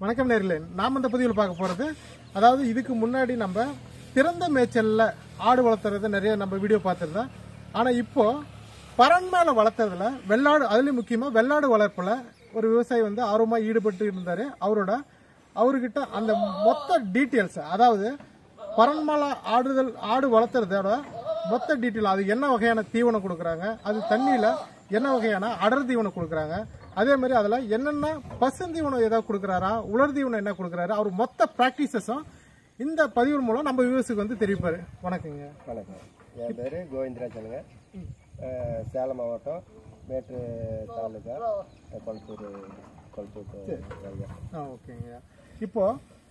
வணக்கம் நேர்களே நாம் இந்த பதிவில் பார்க்க போகிறது அதாவது இதுக்கு முன்னாடி நம்ம திறந்த மேய்ச்சலில் ஆடு வளர்த்துறத நிறைய நம்ம வீடியோ பார்த்துருந்தோம் ஆனால் இப்போ பறன் மேலே வளர்த்துறதுல வெள்ளாடு அதுலேயும் முக்கியமாக வெள்ளாடு வளர்ப்பில் ஒரு விவசாயி வந்து ஆர்வமாக ஈடுபட்டு இருந்தார் அவரோட அவர்கிட்ட அந்த மொத்த டீட்டெயில்ஸ் அதாவது பறன் மேலே ஆடுதல் ஆடு வளர்த்துறதோட மொத்த டீட்டெயில் அது என்ன வகையான தீவனம் கொடுக்குறாங்க அது தண்ணியில் என்ன வகையான அடர் தீவனம் கொடுக்குறாங்க அதே மாதிரி அதில் என்னென்ன பசுந்தீவனம் ஏதாவது கொடுக்குறாரா உலர் தீவனம் என்ன கொடுக்குறாரு அவர் மொத்த ப்ராக்டிசஸும் இந்த பதிவு மூலம் நம்ம வியூஸுக்கு வந்து தெரிவிப்பாரு வணக்கங்க வணக்கம் என் பேர் கோவிந்தராஜனுங்க அஹ், சேலம் மாவட்டம் மேட்டு தாலுகா அஹ், கொளத்தூர் கொளத்தூர் ஐயா ஆ ஓகேங்க இப்போ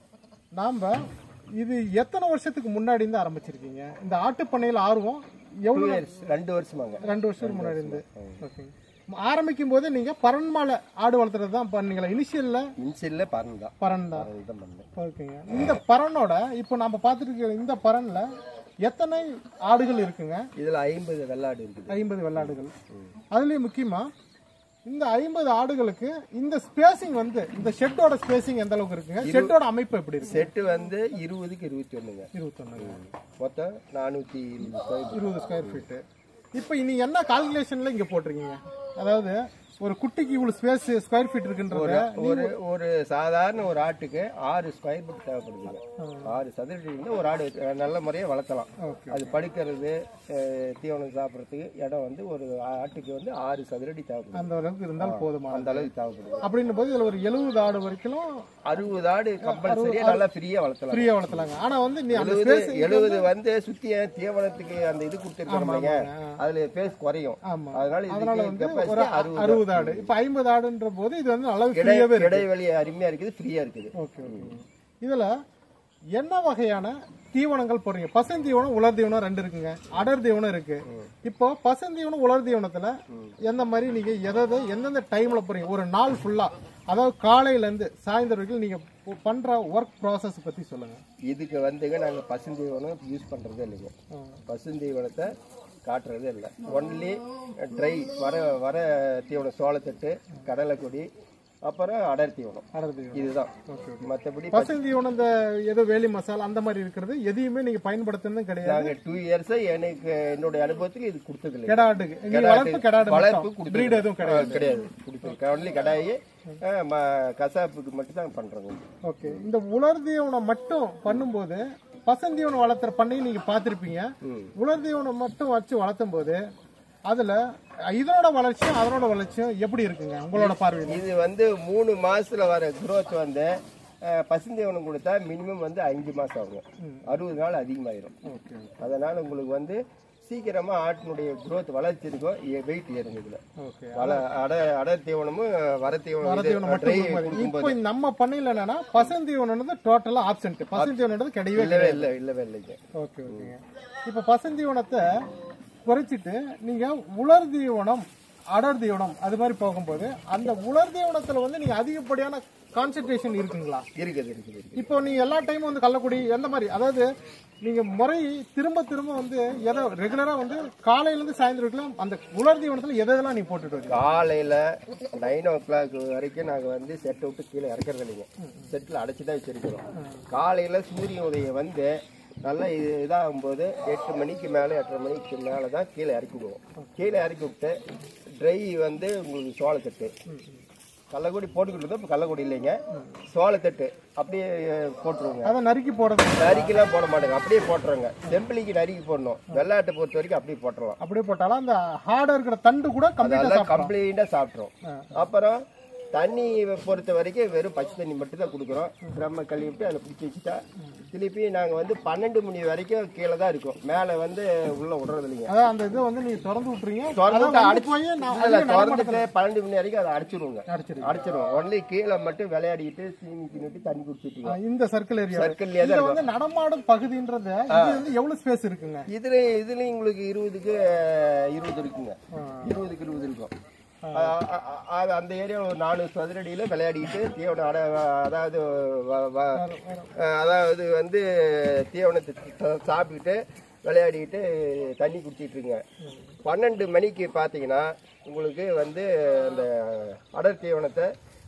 நாம் இது எத்தனை வருஷத்துக்கு முன்னாடி இருந்து ஆரம்பிச்சிருக்கீங்க இந்த ஆட்டுப்பண்ணையில் ஆர்வம் எவ்வளோ இயர்ஸ் ரெண்டு வருஷமாங்க ரெண்டு வருஷத்துக்கு முன்னாடி இருந்து ஓகேங்க ஆரம்பிக்கும் போது நீங்கள் பரன்மாலை ஆடு வளர்த்துறது தான் பண்ணீங்களா இனிஷியலில் இன்சிலில் பறந்து தான் பரன் தான் பறந்து தான் பண்ணேன் ஓகேங்க இந்த பரனோட இப்போ நம்ம பார்த்துட்டு இருக்கிற இந்த பரன்ல எத்தனை ஆடுகள் இருக்குங்க இதில் ஐம்பது வெள்ளாடு இருக்குது ஐம்பது வெள்ளாடுகள் அதுலயும் முக்கியமா இந்த ஐம்பது ஆடுகளுக்கு இந்த ஸ்பேசிங் வந்து இந்த ஷெட்டோட ஸ்பேசிங் எந்த அளவுக்கு இருக்குங்க ஷெட்டோட அமைப்பு எப்படி இருக்கு செட்டு வந்து இருபதுக்கு இருபத்தி ஒன்றுங்க இருபத்தொன்னு மொத்தம் நானூற்றி இருபது இருபது ஸ்கொயர் ஃபீட்டு இப்போ இனி என்ன கால்குலேஷன்ல இங்க போட்டிருக்கீங்க அதாவது ஒரு குட்டிக்கு இவ்வளவு ஸ்பேஸ் ஸ்கொயர் ஃபீட் இருக்குன்றத ஒரு ஒரு சாதாரண ஒரு ஆட்டுக்கு ஆறு ஸ்கொயர் ஃபீட் தேவைப்படுதுங்க ஆறு சதுரடி இருந்தால் ஒரு ஆடு அஹ், நல்ல முறையாக வளர்த்தலாம் ஓகே அது படுக்கிறது அஹ், தீவனம் சாப்பிட்றதுக்கு இடம் வந்து ஒரு ஆட்டுக்கு வந்து ஆறு சதுரடி தேவைப்படுது அந்த அளவுக்கு இருந்தால் போதுமா அந்த அளவுக்கு தேவைப்படுது அப்படின்னும் போது இதுல ஒரு எழுபது ஆடு வரைக்கும் அறுபது ஆடு கம்பல்சரியா நல்லா ஃப்ரீயா வளர்த்தலாம் ஃப்ரீயா வளர்த்தலாங்க ஆனா வந்து நீ அந்த எழுபது ஸ்பேஸ் எழுபது வந்து சுத்திய தீவனத்துக்கு அந்த இது கொடுத்துருக்காங்க அதுல பேஸ் குறையும் ஆமா அதனால அதனால இதுக்கு வந்து capacity ஒரு அறுபது அறுபது ஆடு இப்ப ஐம்பது ஆடுன்ற போது இது வந்து அளவு இடை- ஃப்ரீயாவே இருக்கு இடைவெளி அருமையா இருக்குது ஃப்ரீயா இருக்குது ஓகே ஓகே இதுல என்ன வகையான தீவனங்கள் போடுறீங்க பசுந்தீவனம் உலர் தீவனம் ரெண்டு இருக்குங்க அடர் தீவனம் இருக்கு இப்போ பசுந்தீவனம் உலர் தீவனத்துல எந்த மாதிரி நீங்க எதை எந்தெந்த டைம்ல போறீங்க ஒரு நாள் ஃபுல்லா அதாவது காலையில இருந்து சாயந்தரம் வரைக்கும் நீங்க ப- பண்ற ஒர்க் ப்ராசஸ் பத்தி சொல்லுங்க இதுக்கு வந்துங்க நாங்க பசுந்தீவனம் யூஸ் பண்றதே இல்லைங்க பசுந்தீவனத்தை காட்டுறதே இல்லை ஒன்லி ட்ரை வர வர தீவனம் சோளத்தட்டு கடலைக்கொடி அப்புறம் அடர் தீவனம் அடர் தீவனம் இதுதான் மற்றபடி பசுந்தீவனம் இந்த ஏதோ வேலி மசாலா அந்த மாதிரி இருக்கிறது எதையுமே நீங்க பயன்படுத்துனதும் கிடையாது நாங்க டூ இயர்ஸா எனக்கு என்னுடைய அனுபவத்துக்கு இது கொடுத்தது கெடா ஆட்டுக்கு இங்க வளர்ப்பு கெடாடு வளர்ப்பு மட்டும். breed எதுவும் கிடையாது கிடையாது கொடுத்துருக்கேன் ஒன்லி கடாயி அஹ், ம- கசாப்புக்கு மட்டும் தான் பண்றோங்க ஓகே இந்த உலர் தீவனம் மட்டும் பண்ணும்போது பசந்தீவனம் வளர்த்துற பண்ணையும் நீங்க பார்த்திருப்பீங்க உலர் தீவனம் மட்டும் வச்சு வளர்த்தும் போது அதுல இதனோட வளர்ச்சியும் அதனோட வளர்ச்சியும் எப்படி இருக்குங்க உங்களோட பார்வையில் இது வந்து மூணு மாசத்துல வர growth வந்து அஹ், பசுந்தீவனம் கொடுத்தா மினிமம் வந்து அஞ்சு மாசம் ஆகும் அறுபது நாள் அதிகமாயிரும் ஓகே அதனால உங்களுக்கு வந்து சீக்கிரமா ஆட்டினுடைய growth வளர்ச்சி இருக்கும் வெயிட் ஏறுங்க இதுல ஓகே வள அட அடர் தீவனமும் வர தீவனம் தீவனம் மட்டும் dry கொடுக்கும்போது. கொடுக்கும்போது இப்போ நம்ம பண்ணையில என்னன்னா பசந்தீவனம் டோட்டலா ஆப்சென்ட் பசந்தீவனம் கிடையவே இல்லவே இல்லை இல்லவே இல்லைங்க ஓகே ஓகேங்க இப்போ பசந்தீவனத்தை குறைச்சிட்டு நீங்க உலர் தீவனம் அடர் தீவனம் அது மாதிரி போகும்போது அந்த உலர் தீவனத்துல வந்து நீங்க அதிகப்படியான கான்சென்ட்ரேஷன் இருக்குங்களா இருக்குது இருக்குது இருக்குது இப்போ நீங்க எல்லா டைமும் வந்து கள்ளக்குடி எந்த மாதிரி அதாவது நீங்க முறை திரும்ப திரும்ப வந்து எதை ரெகுலரா வந்து காலையில இருந்து சாயந்தரம் வரைக்கும் அந்த உலர் தீவனத்துல எதை எதெல்லாம் நீ போட்டுட்டு வரீங்க காலையில நைன் ஓ கிளாக் வரைக்கும் நாங்க வந்து செட்டை விட்டு கீழே இறக்கறது இல்லைங்க செட்டில் அடைச்சி தான் வச்சிருக்கிறோம் காலையில சூரிய உதயம் வந்து நல்லா இது இதாகும் போது எட்டு மணிக்கு மேலே எட்டரை மணிக்கு மேலே தான் கீழே இறக்கி விடுவோம் கீழே இறக்கி விட்டு ட்ரை வந்து உங்களுக்கு சோளத்தட்டு கள்ளக்குடி போட்டுக்கிட்டு இப்போ கள்ளக்குடி இல்லைங்க சோளத்தட்டு அப்படியே போட்டுருவோங்க அதை நறுக்கி போடுறது நறுக்கிலாம் போட மாட்டேங்க அப்படியே போட்டுருங்க செம்பிளிக்கு நறுக்கி போடணும் வெள்ளாட்டை பொறுத்த வரைக்கும் அப்படியே போட்டுடலாம் அப்படியே போட்டாலும் அந்த ஹார்டா இருக்கிற தண்டு கூட கம்ப்ளீட்டா அதெல்லாம் கம்ப்ளீட்டா சாப்பிட்றோம் அப்புறம் தண்ணி பொறுத்த வரைக்கும் வெறும் பச்சை தண்ணி மட்டும் தான் கொடுக்குறோம் ட்ரம்மை கழுவி விட்டு அதில் பிடிச்சி வச்சுட்டா திருப்பி நாங்கள் வந்து பன்னெண்டு மணி வரைக்கும் கீழே தான் இருக்கும் மேலே வந்து உள்ள விடுறது இல்லைங்க அதான் அந்த இதை வந்து நீங்க திறந்து விட்டுறீங்க திறந்து அதான் வந்து அடிச்சு- போய் நான் இல்ல, திறந்துட்டு பன்னெண்டு மணி வரைக்கும் அதை அடிச்சிருவோங்க அடிச்சிருங்க அடிச்சிருவோம் ஒன்லி கீழே மட்டும் விளையாடிட்டு சீனி தின்னுட்டு தண்ணி குடிச்சிட்டு இந்த சர்க்கிள் ஏரியா சர்க்கிள்லேயே தான் இதுல இருக்கும் வந்து நடமாடும் பகுதின்றது இது வந்து எவ்வளவு ஸ்பேஸ் இருக்குங்க இதுல இதுல உங்களுக்கு இருபதுக்கு இருபது இருக்குங்க இருபதுக்கு இருபது இருக்கும் அ- அ- அ- அது அந்த ஏரியா ஒரு நாலு சதுரடியில விளையாடிட்டு தீவனம் அட அதாவது வ- வ- அதாவது வந்து தீவனத்தை சா- சாப்பிட்டுட்டு விளையாடிட்டு தண்ணி குடிச்சிட்டு இருங்க பன்னெண்டு மணிக்கு பார்த்தீங்கன்னா உங்களுக்கு வந்து அந்த அடர் தீவனத்தை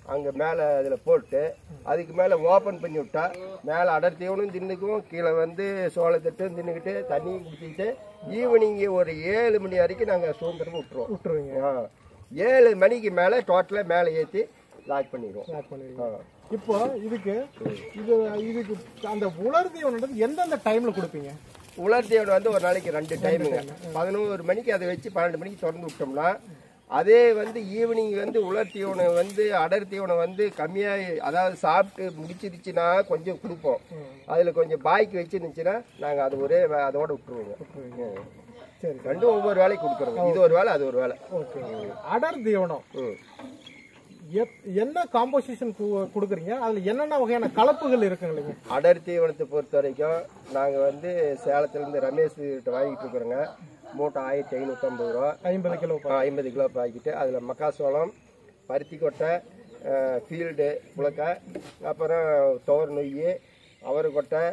அங்கே மேலே அதில் போட்டு அதுக்கு மேலே ஓப்பன் பண்ணி விட்டா மேலே அடர்த்தியவனும் தின்னுக்கும் கீழே வந்து சோளத்தட்டும் தின்னுக்கிட்டு தண்ணியும் குடிச்சிக்கிட்டு ஈவினிங் ஒரு ஏழு மணி வரைக்கும் நாங்கள் சுதந்திரமாக விட்டுருவோம் விட்டுருவீங்க ஆ. ஏழு மணிக்கு மேலே டோட்டலாக மேலே ஏற்றி லாக் பண்ணிடுவோம் ஸ்டார்ட் பண்ணுவீங்க ஆ. இப்போ இதுக்கு இது இதுக்கு அந்த உலர் தீவனன்றது எந்தெந்த டைம்ல கொடுப்பீங்க உலர் தீவனம் வந்து ஒரு நாளைக்கு ரெண்டு டைமுங்க பதினோரு மணிக்கு அதை வச்சு பன்னெண்டு மணிக்கு திறந்து விட்டோம்னா அதே வந்து ஈவினிங் வந்து உலர் தீவனம் வந்து அடர் தீவனம் வந்து கம்மியாக அதாவது சாப்பிட்டு முடிச்சிருச்சுன்னா கொஞ்சம் கொடுப்போம் அதில் கொஞ்சம் பாய்க்கு வச்சுருந்துச்சுன்னா நாங்கள் அது ஒரே வே- அதோட விட்டுருவோங்க ம். சரி ரெண்டும் ஒவ்வொரு வேலைக்கு கொடுக்குறோங்க இது ஒரு வேலை அது ஒரு வேலை ஓகே அடர் தீவனம் ம் எப்- என்ன காம்போசிஷன் கொடுக்குறீங்க அதுல என்னென்ன வகையான கலப்புகள் இருக்குங்க இல்லைங்க அடர் தீவனத்தை பொறுத்த வரைக்கும் நாங்கள் வந்து சேலத்துலேருந்து ரமேஷ் கிட்ட வாங்கிட்டு இருக்கிறோங்க மூட்டை ஆயிரத்தி ஐநூற்றம்பது ரூபா ஐம்பது கிலோ ஆ, ஐம்பது கிலோ பாக்கெட்டு அதில் மக்காசோளம் பருத்தி கொட்டை ஃபீல்டு புழக்கை அப்புறம் துவர் நொய் அவரை கொட்டை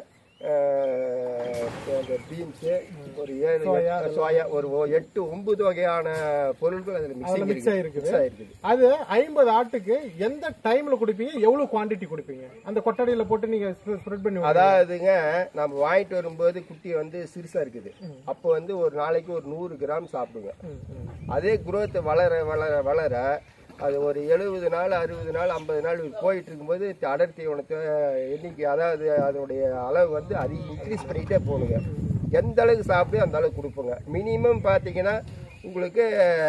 பீன்ஸு ஒரு ஏழு எட்டு- சோயா ஒரு ஒ- எட்டு ஒன்பது வகையான பொருட்கள் அதில் மிக்சிங் mix இருக்குது ஆயிருக்குது. மிக்ஸ் ஆயிருக்குது அது ஐம்பது ஆட்டுக்கு எந்த டைம்ல கொடுப்பீங்க எவ்வளவு குவாண்டிட்டி கொடுப்பீங்க அந்த கொட்டடியில போட்டு நீங்க ஸ்ப்ரெட் பண்ணி விடுவீங்க. அதாவதுங்க நம்ம வாங்கிட்டு வரும்போது குட்டி வந்து சிறுசா இருக்குது அப்போ வந்து ஒரு நாளைக்கு ஒரு நூறு கிராம் சாப்பிடுங்க ம், ம். அதே குரோத் வளர வளர வளர அது ஒரு எழுபது நாள் அறுபது நாள் ஐம்பது நாள் போயிட்டு இருக்கும்போது அடர் தீவனத்தை எண்ணிக்கை அதாவது அதனுடைய அளவு வந்து அதிக இன்க்ரீஸ் பண்ணிக்கிட்டே போகணுங்க எந்த அளவுக்கு சாப்பிடு அந்த அளவுக்கு கொடுப்போங்க மினிமம் பார்த்தீங்கன்னா உங்களுக்கு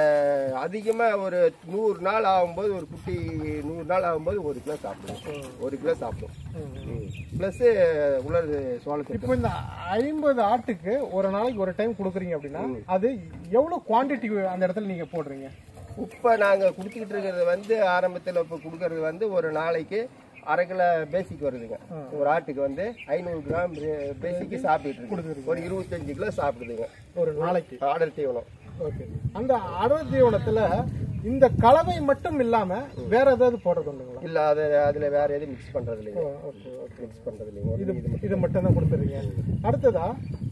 அதிகமாக ஒரு நூறு நாள் ஆகும்போது ஒரு குட்டி நூறு நாள் ஆகும்போது ஒரு கிலோ சாப்பிடும் ஒரு கிலோ சாப்பிடும் ப்ளஸ்ஸு உலர் சோளத்தை இப்போ இந்த ஐம்பது ஆட்டுக்கு ஒரு நாளைக்கு ஒரு டைம் கொடுக்குறீங்க அப்படின்னா அது எவ்வளவு குவாண்டிட்டி அந்த இடத்துல நீங்க போடுறீங்க இப்போ நாங்கள் கொடுத்துக்கிட்டு இருக்கிறது வந்து ஆரம்பத்தில் இப்போ கொடுக்கறது வந்து ஒரு நாளைக்கு அரை கிலோ பேசிக் வருதுங்க ஒரு ஆட்டுக்கு வந்து ஐநூறு கிராம் பேசிக்கு சாப்பிட்டுட்டு இருக்கு ஒரு இருபத்தஞ்சு கிலோ சாப்பிடுதுங்க ஒரு நாளைக்கு ஆர்டர் தீவனம் ஓகே அந்த அடர் தீவனத்துல இந்த கலவை மட்டும் இல்லாம வேற ஏதாவது போடுறது உண்டுங்களா இல்லை அதை அதில் வேற எதுவும் மிக்ஸ் பண்ணுறது இல்லைங்க ஓகே ஓகே மிக்ஸ் பண்ணுறது இல்லைங்க இது இது இது மட்டும் தான் கொடுத்துறீங்க அடுத்ததா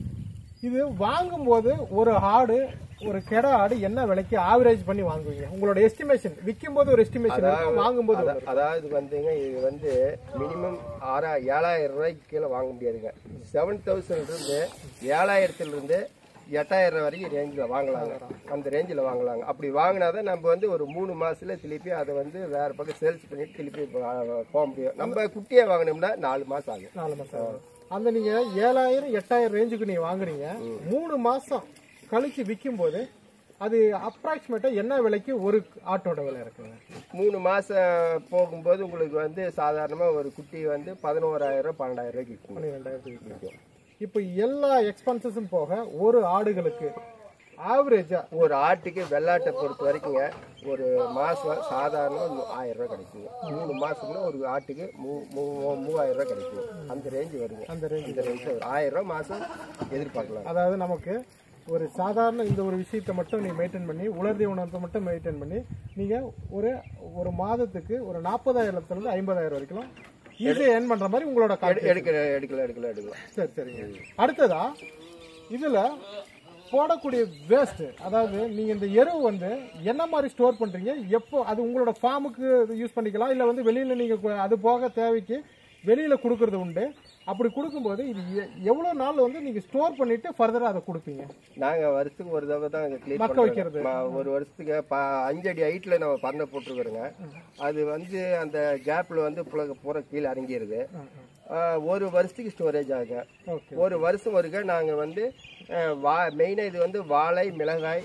இது வாங்கும்போது ஒரு ஆடு ஒரு கெடா ஆடு என்ன விலைக்கு ஆவரேஜ் பண்ணி வாங்குவீங்க உங்களோட எஸ்டிமேஷன் விற்கும் போது ஒரு எஸ்டிமேஷன் இருக்கும் வாங்கும்போது ஒரு- அதா- அதாவது வந்துங்க இது வந்து மினிமம் ஆறா ஏழாயிரம் ரூபாய்க்கு கீழே வாங்க முடியாதுங்க செவன் தௌசண்ட் இருந்து ஏழாயிரத்துல இருந்து எட்டாயிரம் ரூபாய் வரைக்கும் ரேஞ்சில் வாங்கலாங்க அந்த ரேஞ்சில் வாங்கலாங்க அப்படி வாங்கினாதான் நம்ம வந்து ஒரு மூணு மாசத்துல திருப்பி அதை வந்து வேற பக்கம் சேல்ஸ் பண்ணிட்டு திருப்பி போ- போக முடியும் நம்ம குட்டியை வாங்கினோம்னா நாலு மாசம் ஆகும் நாலு மாசம் ஆகும். அந்த நீங்க ஏழாயிரம் எட்டாயிரம் ரேஞ்சுக்கு நீங்க வாங்குறீங்க மூணு மாசம் கழிச்சு விற்கும் போது அது அப்ராக்சிமேட்டா என்ன விலைக்கு ஒரு ஆட்டோட விலை இருக்குங்க மூணு மாசம் போகும்போது உங்களுக்கு வந்து சாதாரணமா ஒரு குட்டி வந்து பதினோராயிரம் ரூபாய் பன்னெண்டாயிரம் ரூபாய்க்கு விற்கும் பன்னிரெண்டாயிரத்துக்கு விற்கும் இப்போ எல்லா எக்ஸ்பென்சஸும் போக ஒரு ஆடுகளுக்கு ஆவரேஜா ஒரு ஆட்டுக்கு வெள்ளாட்டை பொறுத்த வரைக்குங்க ஒரு மாசம் சாதாரண ஆயிரம் ரூபாய் கிடைக்குங்க மூணு மாசம்னா ஒரு ஆட்டுக்கு மூ- மூ- மூவாயிரம் ரூபாய் கிடைக்குங்க அந்த ரேஞ்ச் வருங்க அந்த ரேஞ்ச் அந்த ரேஞ்ச் ஒரு ஆயிரம் ரூபாய் மாசம் எதிர்பார்க்கலாம் அதாவது நமக்கு ஒரு சாதாரண இந்த ஒரு விஷயத்தை மட்டும் நீ மெயின்டைன் பண்ணி உலர் தீவனத்தை மட்டும் மெயின்டைன் பண்ணி நீங்க ஒரு ஒரு மாதத்துக்கு ஒரு நாற்பதாயிரத்துல இருந்து ஐம்பதாயிரம் வரைக்கும் ஈஸியா ஏர்ன் பண்ற மாதிரி உங்களோட காட்டு எடுக்கல எடுக்கல எடுக்கல எடுக்கலாம் சரி சரிங்க அடுத்ததா இதுல போடக்கூடிய வேஸ்ட் அதாவது நீங்க இந்த எருவு வந்து என்ன மாதிரி ஸ்டோர் பண்றீங்க எப்போ அது உங்களோட ஃபார்முக்கு யூஸ் பண்ணிக்கலாம் இல்ல வந்து வெளியில நீங்க கு- அது போக தேவைக்கு வெளியில கொடுக்கறது உண்டு அப்படி கொடுக்கும்போது இது எ- எவ்வளவு நாள் வந்து நீங்க ஸ்டோர் பண்ணிட்டு ஃபர்தரா அதை கொடுப்பீங்க நாங்க வருஷத்துக்கு ஒரு தடவை தான் க்ளீன் மக்க வைக்கிறது. ஒரு வருஷத்துக்கு ப- அஞ்சு அடி ஹைட்ல நம்ம பண்ணை போட்டுருக்குறோங்க அது வந்து அந்த கேப்ல வந்து புல- பூரா கீழே இறங்கிடுது ஆஹ் ஒரு வருஷத்துக்கு ஸ்டோரேஜ் ஆகுங்க ஓகே ஒரு வருஷம் ஒருக்க நாங்கள் வந்து அஹ், வா மெயினாக இது வந்து வாழை மிளகாய்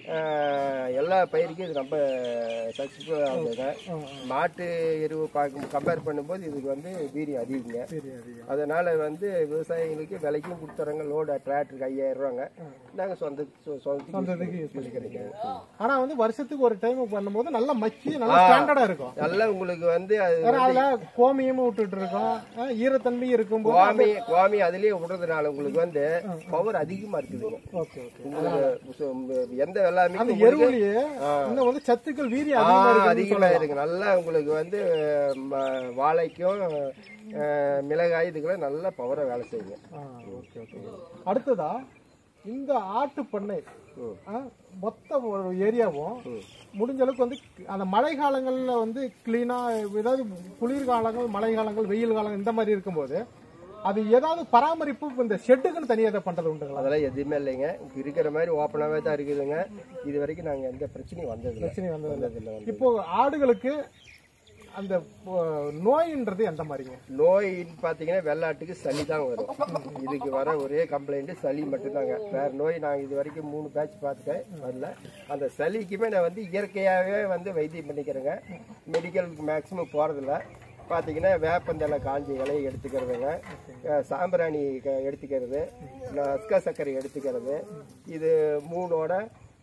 அஹ், எல்லா பயிருக்கும் இது ரொம்ப சக்ஸஸ்ஃபுல்லாக ஆகுதுங்க மாட்டு எருவு பார்க்கும் கம்பேர் பண்ணும்போது இதுக்கு வந்து வீரியம் அதிகங்க சரி சரி அதனால வந்து விவசாயிகளுக்கு விலைக்கும் கொடுத்துறாங்க லோடு டிராக்டருக்கு ஐயாயிரம் ரூபாங்க நாங்கள் சொந்த சொ- சொந்தத்துக்கு சொந்தத்துக்கு யூஸ் பண்ணிக்கிறீங்க ஆனா வந்து வருஷத்துக்கு ஒரு டைம் பண்ணும்போது நல்லா மச்சி நல்லா ஸ்டாண்டர்டா இருக்கும் நல்லா உங்களுக்கு வந்து அது ஏன்னா அதுல கோமியமும் விட்டுட்டு இருக்கோம் அஹ் ஈரத்தன்மையும் இருக்கும்போது குவாமி குவாமி அதுலயே விடுறதுனால உங்களுக்கு வந்து பவர் அதிகமா இருக்குதுங்க ஓகே ஓகே உங்களுக்கு சு- எந்த எல்லாமே அந்த எருவுலயே இன்னும் வந்து சத்துக்கள் வீரியம் அதிகமா இருக்குன்னு அதிகமா இருக்கு நல்லா உங்களுக்கு வந்து ம- வாழைக்கும் அஹ், மிளகாய் இதுக்கெல்லாம் நல்ல பவரா வேலை செய்யுங்க ஆ, ஓகே ஓகே அடுத்ததா இந்த ஆட்டு பண்ணை ஆ, மொத்த ஒரு ஏரியாவும் முடிஞ்ச அளவுக்கு வந்து அந்த மழை காலங்கள்ல வந்து கிளீனா ஏதாவது குளிர்காலங்கள் மழை காலங்கள் வெயில் காலம் இந்த மாதிரி இருக்கும்போது அது ஏதாவது பராமரிப்பு இப்ப இந்த ஷெட்டுக்குன்னு தனியாக எதை பண்றது உண்டுங்களா அதெல்லாம் எதுவுமே இல்லைங்க இப்ப இருக்கிற மாதிரி ஓப்பனாகவே தான் இருக்குதுங்க இது வரைக்கும் நாங்கள் எந்த பிரச்சனையும் வந்ததில்லை பிரச்சனை வந்தது வந்ததில்லை வந்து இப்போ ஆடுகளுக்கு அந்த அஹ், நோயின்றது எந்த மாதிரிங்க நோயின்னு பார்த்தீங்கன்னா வெள்ளாட்டுக்கு சளி தான் வரும் இதுக்கு வர ஒரே கம்ப்ளைண்ட் சளி மட்டும்தாங்க வேற நோய் நான் இது வரைக்கும் மூணு பேட்ச் பார்த்துட்டேன் வரல அந்த சளிக்குமே நான் வந்து இயற்கையாகவே வந்து வைத்தியம் பண்ணிக்கிறேங்க மெடிக்கலுக்கு மேக்ஸிமம் போகிறதில்ல பார்த்தீங்கன்னா வேப்பந்தலை காஞ்சி இலையை எடுத்துக்கிறதுங்க அஹ் சாம்பிராணி க- எடுத்துக்கிறது அஸ்கா சர்க்கரை எடுத்துக்கிறது இது மூணோட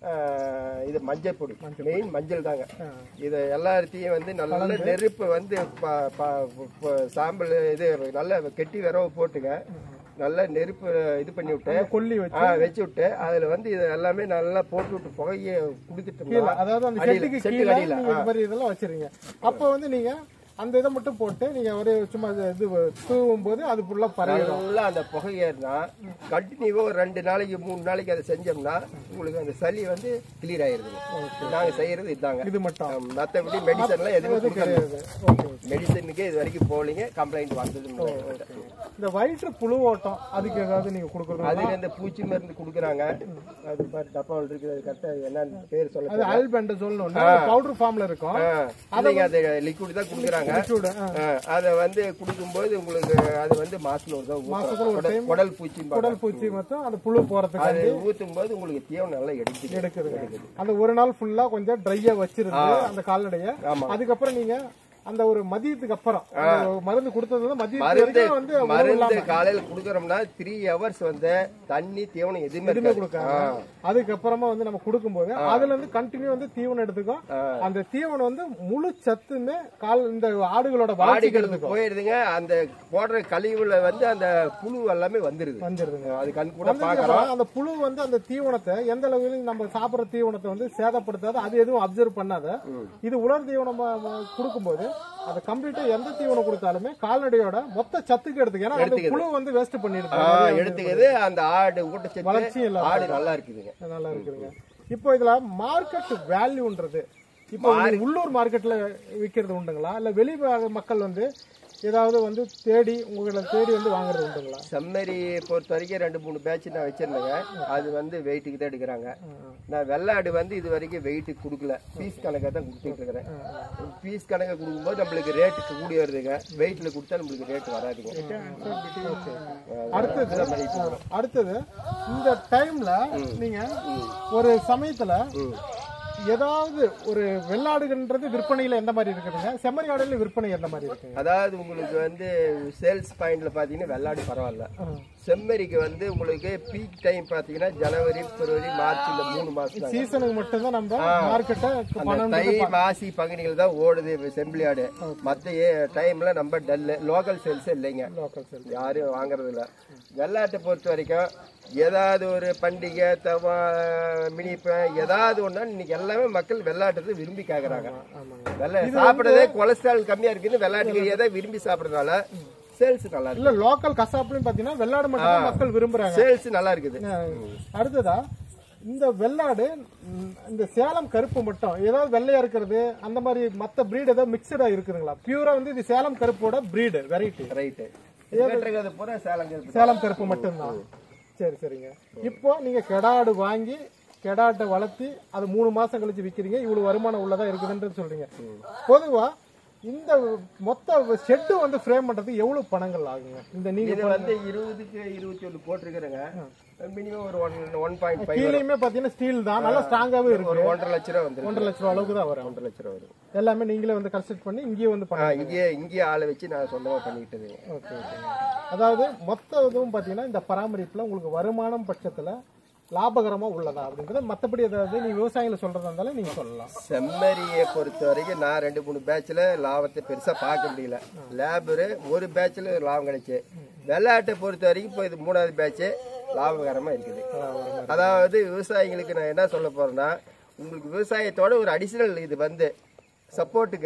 அஹ், இது மஞ்சள் பொடி மெயின் மஞ்சள் தாங்க இது எல்லாத்தையும் வந்து நல்ல நெருப்பு வந்து ப- ப- ப- சாம்பல் இது நல்ல கெட்டி விரவு போட்டுங்க நல்ல நெருப்பு இது பண்ணி விட்டு கொல்லி வச்சு ஆ, வச்சு விட்டு அதுல வந்து இது எல்லாமே நல்லா போட்டு விட்டு புகைய குடுத்துட்டோம்னா அதாவது அந்த அடியில, ஷெட்டுக்கு செட்டுக்கு கீழே அடியில, நீங்க இந்த மாதிரி இதெல்லாம் வச்சிருங்க அப்போ வந்து நீங்க அந்த இதை மட்டும் போட்டு நீங்க ஒரு சும்மா இது தூவும் போது அது ஃபுல்லா பரவிடும் நல்லா அந்த புகையேறினா கண்டினியூவா ஒரு ரெண்டு நாளைக்கு மூணு நாளைக்கு அதை செஞ்சோம்னா உங்களுக்கு அந்த சளி வந்து கிளியர் ஆயிருதுங்க நாங்க செய்யறது இதுதாங்க இது மட்டும் ஆம், மத்தபடி மெடிசன்லாம் எதுவும் கொடுக்கறது கிடையாது ஓகே மெடிசனுக்கு இது வரைக்கும் போலீங்க கம்ப்ளைண்ட் வந்தது இல்லை. இந்த வயிற்று புழு ஓட்டம் அதுக்கு ஏதாவது நீங்க கொடுக்கறது அதுல இந்த பூச்சி மருந்து குடுக்குறாங்க அது பாரு டப்பாவில் இருக்குது அது கரெக்டா என்னன்னு பேர் சொல்ல அது ஆல்பெண்டசோல்னு ஒன்று பவுடர் ஃபார்ம்ல இருக்கும் அதுங்க அது லிக்விட் தான் குடுக்குறாங்க லிக்விட் அதை வந்து குடுக்கும்போது உங்களுக்கு அது வந்து மாசத்துல ஒரு தடவை ஊத்தணும். மாசத்துல ஒரு குடல்- குடல் பூச்சி குடல் பூச்சி மொத்தம் அந்த புழு போறதுக்கு அது ஊத்தும் போது உங்களுக்கு தீவனம் நல்லா எடுத்துக்கு எடுக்குதுங்க அந்த ஒரு நாள் ஃபுல்லா கொஞ்சம் ட்ரையா வச்சிருந்து அந்த கால்நடைய ஆமா. அதுக்கப்புறம் நீங்க அந்த ஒரு மதியத்துக்கு அப்புறம் அந்த மருந்து கொடுத்தது வந்து மதியத்துக்கு மருந்து வரைக்கும் வந்து உணவு மருந்து இல்லாம காலையில குடுக்கறோம்னா த்ரீ ஹவர்ஸ் வந்து தண்ணி தீவனம் எதுவுமே இருக்காது கொடுக்காங்க அதுக்கப்புறமா வந்து நம்ம கொடுக்கும்போது அதுல இருந்து கண்டினியூ வந்து தீவனம் எடுத்துக்கும் அந்த தீவனம் வந்து முழு சத்துமே கால் இந்த ஆடுகளோட வளர்ச்சிக்கு ஆடுகளுக்கு போயிருதுங்க அந்த போடுற கழிவுல வந்து அந்த புழு எல்லாமே வந்துருது வந்துருதுங்க அது கண் கூட வந்ததுக்கு பாக்குறோம் அப்புறம் அந்த புழு வந்து அந்த தீவனத்தை எந்த அளவுக்கு நம்ம சாப்பிடுற தீவனத்தை வந்து சேதப்படுத்தாத அது எதுவும் அப்சர்வ் பண்ணாத இது உலர் தீவனம் கொடுக்கும்போது அதை கம்ப்ளீட்டா எந்த தீவனம் கொடுத்தாலுமே கால்நடையோட மொத்த சத்துக்கு எடுத்துக்க ஏன்னா அந்த புழு வந்து வேஸ்ட் ஆ, பண்ணிடுது எடுத்துக்குது அந்த ஆடு ஊட்டச்சத்து வளர்ச்சி இல்லாம ஆடு நல்லா இருக்குதுங்க நல்லா இருக்குதுங்க இப்போ இதுல மார்க்கெட் வேல்யூன்றது இப்போ உங்களுக்கு உள்ளூர் மார்க்கெட்ல விக்கிறது உண்டுங்களா இல்ல வெளி வா- மக்கள் வந்து ஏதாவது வந்து தேடி உங்களை தேடி வந்து வாங்குறது உண்டுங்களா செம்மறி பொறுத்த வரைக்கும் ரெண்டு மூணு பேட்ச் நான் வச்சிருந்தேங்க அது வந்து வெயிட்டுக்கு தான் எடுக்கிறாங்க நான் வெள்ளாடு வந்து இது வரைக்கும் வெயிட்டுக்கு கொடுக்கல பீஸ் கணக்காக தான் கொடுத்துட்டு இருக்கிறேன் பீஸ் கணக்காக கொடுக்கும்போது நம்மளுக்கு ரேட்டு கூடி வருதுங்க வெயிட்ல கொடுத்தா நம்மளுக்கு ரேட் வராதுங்க அடுத்தது அடுத்தது இந்த டைம்ல நீங்க ஒரு சமயத்துல ஏதாவது ஒரு வெள்ளாடுகன்றது விற்பனையில எந்த மாதிரி இருக்குதுங்க செம்மறி ஆடுல விற்பனை எந்த மாதிரி இருக்குங்க அதாவது உங்களுக்கு வந்து சேல்ஸ் பாயிண்ட்ல பாத்தீங்கன்னா வெள்ளாடு பரவாயில்ல செம்மறிக்கு வந்து உங்களுக்கு பீக் டைம் பாத்தீங்கன்னா ஜனவரி பிப்ரவரி மார்ச் இந்த மூணு மாசம் தான் சீசனுக்கு மட்டும்தான் நம்ம மார்க்கெட்டை அந்த பணம் தை மாசி பங்குனிகள் தான் ஓடுது செம்பிளி ஆடு மத்த டைம்ல நம்ம டல்லு லோக்கல் சேல்ஸ் இல்லைங்க லோக்கல் சேல் யாரும் வாங்குறது இல்ல வெள்ளாட்டை பொறுத்த வரைக்கும் ஏதாவது ஒரு பண்டிகை தவா மினிப்ப ஏதாவது ஒண்ணா இன்னைக்கு எல்லாமே மக்கள் வெள்ளாட்டத்தை விரும்பி கேக்குறாங்க ஆமாங்க வெள்ளை சாப்பிடறதே கொலஸ்ட்ரால் கம்மியா இருக்குன்னு வெள்ளாட்டு கறியை தான் விரும்பி சாப்பிடறதுனால சேல்ஸ் நல்லா இருக்கு இல்ல லோக்கல் கசாப்லயும் பாத்தீங்கன்னா வெள்ளாடு மட்டும் தான் மக்கள் விரும்புறாங்க சேல்ஸ் நல்லா இருக்குது அடுத்ததா இந்த வெள்ளாடு ம், இந்த சேலம் கருப்பு மட்டும் ஏதாவது வெள்ளையா இருக்கிறது அந்த மாதிரி மத்த பிரீடு ஏதாவது மிக்சடா இருக்குதுங்களா பியூரா வந்து இது சேலம் கருப்போட பிரீடு வெரைட்டி ரைட்டு வெட்டுறது பூரா சேலம் இருக்கு சேலம் கருப்பு மட்டும்தான் சரி சரிங்க இப்போ நீங்க கெடாடு வாங்கி கெடாட்டை வளர்த்தி அது மூணு மாசம் கழிச்சு விக்கிறீங்க இவ்வளவு வருமானம் உள்ளதா இருக்குதுன்றது சொல்றீங்க பொதுவா இந்த மொத்த ஷெட்டு வந்து ஃப்ரேம் பண்றதுக்கு எவ்வளவு பணங்கள் ஆகுங்க இந்த நீங்க இது வந்து இருபதுக்கு இருபத்தி ஒன்று போட்டிருக்கிறேங்க மினிமம் ஒரு ஒன் ஒன் பாயிண்ட் ஃபைவ் கீழேயுமே பாத்தீங்கன்னா ஸ்டீல் தான் நல்லா ஸ்ட்ராங்காவே இருக்கு ஒரு ஒன்றரை லட்ச ரூபா வந்துருக்கு ஒன்றரை லட்ச ரூபா அளவுக்கு தான் வரும் ஒன்றரை லட்ச ரூபா வரும் எல்லாமே நீங்களே வந்து கன்ஸ்ட்ரக்ட் பண்ணி இங்கேயே வந்து ஆ, பண்ண இங்கேயே இங்கேயே ஆளை வச்சு நான் சொந்தமா பண்ணிக்கிட்டதுங்க ஓகே ஓகே அதாவது மொத்த இதுவும் பாத்தீங்கன்னா இந்த பராமரிப்புல உங்களுக்கு வருமானம் பட்சத்துல லாபகரமா உள்ளதா அப்படின்றத மத்தபடி ஏதாவது நீங்க விவசாயிகள் சொல்றதா இருந்தாலும் நீங்க சொல்லலாம் செம்மறியை பொறுத்த வரைக்கும் நான் ரெண்டு மூணு பேட்ச்ல லாபத்தை பெருசா பார்க்க முடியல லேபரு ஒரு பேட்ச்ல லாபம் கிடைச்சு வெள்ளாட்டை பொறுத்த வரைக்கும் இப்போ இது மூணாவது பேட்ச் லாபகரமா இருக்குது அதாவது விவசாயிகளுக்கு நான் என்ன சொல்ல போறேன்னா உங்களுக்கு விவசாயத்தோட ஒரு அடிஷனல் இது வந்து சப்போர்ட்டுக்கு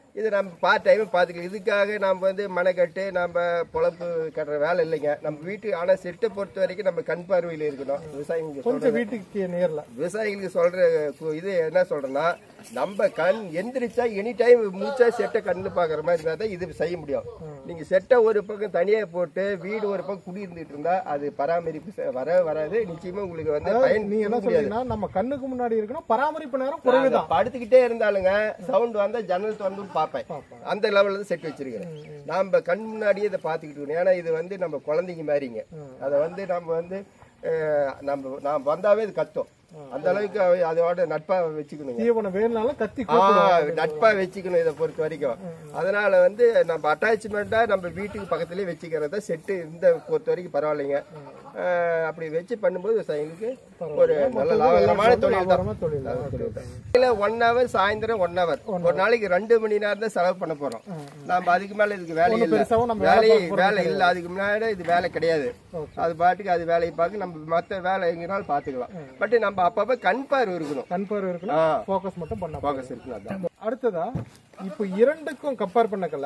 இது நம்ம பார்ட் டைம் பார்த்துக்கலாம் இதுக்காக நம்ம வந்து மனைக்கட்டு நம்ம பொழப்பு கட்டுற வேலை இல்லைங்க நம்ம வீட்டு ஆனால் செட்டை பொறுத்த வரைக்கும் நம்ம கண் பார்வையில் இருக்கணும் விவசாயிங்களுக்கு சொல்ற கொஞ்சம் வீட்டுக்கு நேர்ல விவசாயிகளுக்கு சொல்ற கு- இது என்ன சொல்றேன்னா நம்ம கண் எந்திரிச்சா எனி டைம் முடிச்சா செட்டை கண்ணு பாக்குற மாதிரி இருந்தா தான் இது செய்ய முடியும் நீங்க செட்டை ஒரு பக்கம் தனியா போட்டு வீடு ஒரு பக்கம் குடி இருந்துட்டு இருந்தா அது பராமரிப்பு செ- வர வராது நிச்சயமா உங்களுக்கு வந்து பயன் நீங்க என்ன சொல்றீங்கன்னா நம்ம கண்ணுக்கு முன்னாடி இருக்கணும் பராமரிப்பு நேரம் குறைவுதான் நாங்க படுத்துக்கிட்டே இருந்தாலுங்க சவுண்ட் வந்தா ஜன்னல் திறந்து பார்ப்பேன் அந்த லெவல்ல தான் செட் வச்சிருக்கிறேன் நாம கண் முன்னாடியே இதை பார்த்துக்கிட்டு இருக்கணும் ஏன்னா இது வந்து நம்ம குழந்தைங்க மாதிரிங்க அதை வந்து நம்ம வந்து அஹ், நம்ம நான் வந்தாவே இது கத்தும் அந்த அளவுக்கு அவ- அதோட நட்பா வச்சுக்கணுங்க தீவனம் வேணும்னாலும் கத்தி ஆ, நட்பா வச்சுக்கணும் இதை பொறுத்த வரைக்கும் அதனால வந்து நம்ம அட்டாச்மெண்டா நம்ம வீட்டுக்கு பக்கத்துலயே வச்சுக்கிறத செட்டு இந்த பொறுத்த வரைக்கும் பரவாயில்லைங்க அஹ், அப்படி வச்சு பண்ணும்போது விவசாயிகளுக்கு ஒரு நல்ல லாபகரமான தொழில் தான் லாபகரமான தொழில் தான். இல்ல ஒன் ஹவர் சாயந்தரம் ஒன் ஹவர் ஒரு நாளைக்கு ரெண்டு மணி நேரம் தான் செலவு பண்ண போறோம் நாம அதுக்கு மேல இதுக்கு வேலை இல்ல பெருசாவும் நம்ம வேலை வேலை இல்ல அதுக்கு முன்னாடி இது வேலை கிடையாது அது பாட்டுக்கு அது வேலையை பார்க்க நம்ம மத்த வேலை எங்கனாலும் பாத்துக்கலாம் பட் நம்ம அப்பப்ப கண் பார்வை இருக்கணும் கண் பார்வை இருக்கணும் ஆ. ஃபோக்கஸ் மட்டும் பண்ண ஃபோக்கஸ் இருக்கணும் அதான் அடுத்ததா இப்போ இரண்டுக்கும் கம்பேர் பண்ணக்கல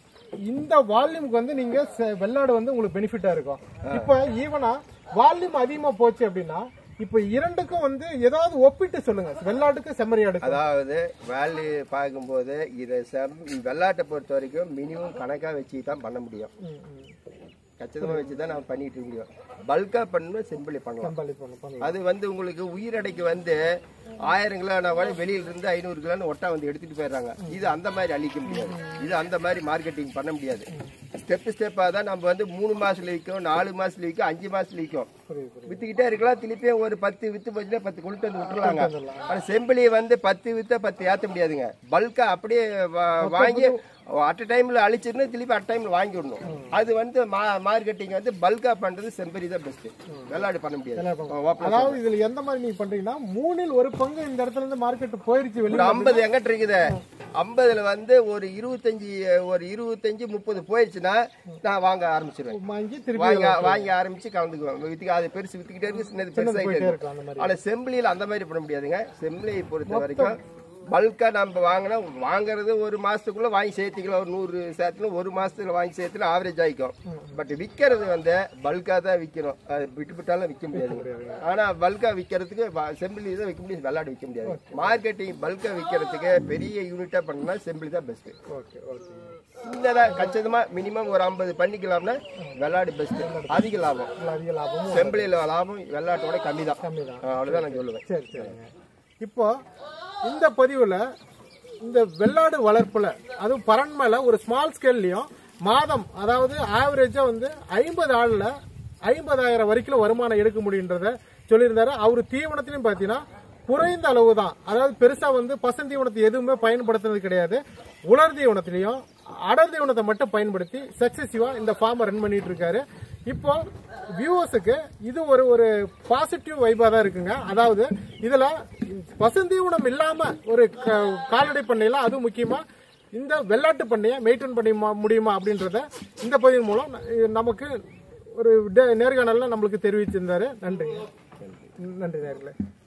இந்த வால்யூமுக்கு வந்து நீங்க செ- வெள்ளாடு வந்து உங்களுக்கு பெனிஃபிட்டா இருக்கும் இப்போ ஈவனா வால்யூம் அதிகமா போச்சு அப்படின்னா இப்போ இரண்டுக்கும் வந்து ஏதாவது ஒப்பிட்டு சொல்லுங்க வெள்ளாட்டுக்கு செம்மறியாடுக்கு அதாவது வேல்யூ பார்க்கும்போது இதை செம் வெள்ளாட்டை பொறுத்த வரைக்கும் மினிமம் கணக்கா வச்சு தான் பண்ண முடியும் ம், ம். கச்சிதமா வச்சு தான் நம்ம பண்ணிட்டு இருக்க முடியும் பல்கா பண்ணணும் சிம்பிளி பண்ணலாம் சம்பாளி பண்ண பண்ணலாம் அது வந்து உங்களுக்கு உயிரடைக்கு வந்து ஆயிரம் கிலோனா கூட வெளியில இருந்து ஐநூறு கிலோன்னு ஒட்டா வந்து எடுத்துட்டு போயிடுறாங்க இது அந்த மாதிரி அழிக்க முடியாது இது அந்த மாதிரி மார்க்கெட்டிங் பண்ண முடியாது ஸ்டெப் ஸ்டெப்பா தான் நம்ம வந்து மூணு மாசத்துல விற்கும் நாலு மாசத்துல விற்கும் அஞ்சு மாசத்துல விற்கும் புரியுது புரியுது வித்துக்கிட்டே இருக்கலாம் திருப்பியும் ஒரு பத்து வித்து போச்சுன்னா பத்து கொண்டு வந்து விட்டுருலாங்க ஆனா செம்பிளி வந்து பத்து வித்த பத்து ஏத்த முடியாதுங்க பல்கா அப்படியே வா- வாங்கி அட் டைம்ல அழிச்சிருந்து திருப்பி அட் டைம்ல வாங்கி விடணும் அது வந்து மார்க்கெட்டிங் வந்து பல்கா பண்றது செம்பரி தான் பெஸ்ட் வெள்ளாடு பண்ண முடியாது ஓப்பனா அதாவது இதுல எந்த மாதிரி நீங்க பண்றீங்கன்னா மூணில் ஒரு பங்கு இந்த இடத்துல இருந்து மார்க்கெட் போயிருச்சு ஒரு வெளியே ஐம்பது எங்கிட்ட இருக்குது ஐம்பதுல வந்து ஒரு இருபத்தஞ்சு ஒரு இருபத்தஞ்சு முப்பது போயிடுச்சுன்னா நான் வாங்க ஆரம்பிச்சிருவேன் வாங்கி திருப்பி வாங்கி வாங்கி ஆரம்பிச்சு கலந்துக்குவேன் வித்துக்கு அது பெருசு வித்துக்கிட்டே இருக்கு சின்னது பெருசாகிட்டே போயிட்டே இருக்கு இருக்கும் அந்த மாதிரி ஆனா செம்பிளியில அந்த மாதிரி பண்ண முடியாதுங்க செம்பிளியை பொறுத்த வரைக்கும் பல்கா நம்ம வாங்கினா வாங்குறது ஒரு மாசத்துக்குள்ள வாங்கி சேர்த்துக்கலாம் ஒரு நூறு சேர்த்துல ஒரு மாசத்துல வாங்கி சேர்த்துல ஆவரேஜ் ஆயிக்கும் பட் விக்கிறது வந்து பல்கா தான் விற்கணும் அது விட்டு விட்டாலும் விற்க முடியாது ஆனா பல்கா விற்கிறதுக்கு செம்பிளி தான் விற்க முடியும் வெள்ளாடு விற்க முடியாது மார்க்கெட்டிங் பல்கா விற்கிறதுக்கு பெரிய யூனிட்டா பண்ணா செம்பிளி தான் பெஸ்ட் ஓகே ஓகே சின்னதா கச்சிதமா மினிமம் ஒரு ஐம்பது பண்ணிக்கலாம்னா வெள்ளாடு பெஸ்ட் அதிக லாபம் அதிக லாபமும் செம்பிளியில லாபம் வெள்ளாட்டோட கம்மி தான் கம்மி தான் அவ்வளவுதான் நான் சொல்லுவேன் சரி சரிங்க இப்போ இந்த பதிவுல இந்த வெள்ளாடு வளர்ப்புல அதுவும் பரன் மேல ஒரு ஸ்மால் ஸ்கேல்லையும் மாதம் அதாவது ஆவரேஜா வந்து ஐம்பது ஆள்ல ஐம்பதாயிரம் வரைக்கும் வருமானம் எடுக்க முடியுன்றத சொல்லியிருந்தாரு அவர் தீவனத்திலையும் பார்த்தீங்கன்னா குறைந்த அளவு தான் அதாவது பெருசா வந்து பசன் தீவனத்தை எதுவுமே பயன்படுத்துறது கிடையாது உலர் தீவனத்திலையும் அடர் தீவனத்தை மட்டும் பயன்படுத்தி சக்சஸிவா இந்த ஃபார்மை ரன் பண்ணிட்டு இருக்காரு இப்போ வியூவர்ஸுக்கு இது ஒரு ஒரு பாசிட்டிவ் வைபா தான் இருக்குங்க அதாவது இதுல பசுந்தீவனம் இல்லாம ஒரு க- கால்நடை பண்ணையில அதுவும் முக்கியமா இந்த வெள்ளாட்டு பண்ணையை மெயின்டைன் பண்ண முடியுமா அப்படின்றத இந்த பதிவின் மூலம் ந- நமக்கு ஒரு டே- நேர்காணல்ல நம்மளுக்கு தெரிவிச்சிருந்தாரு நன்றி நன்றி நேர்களே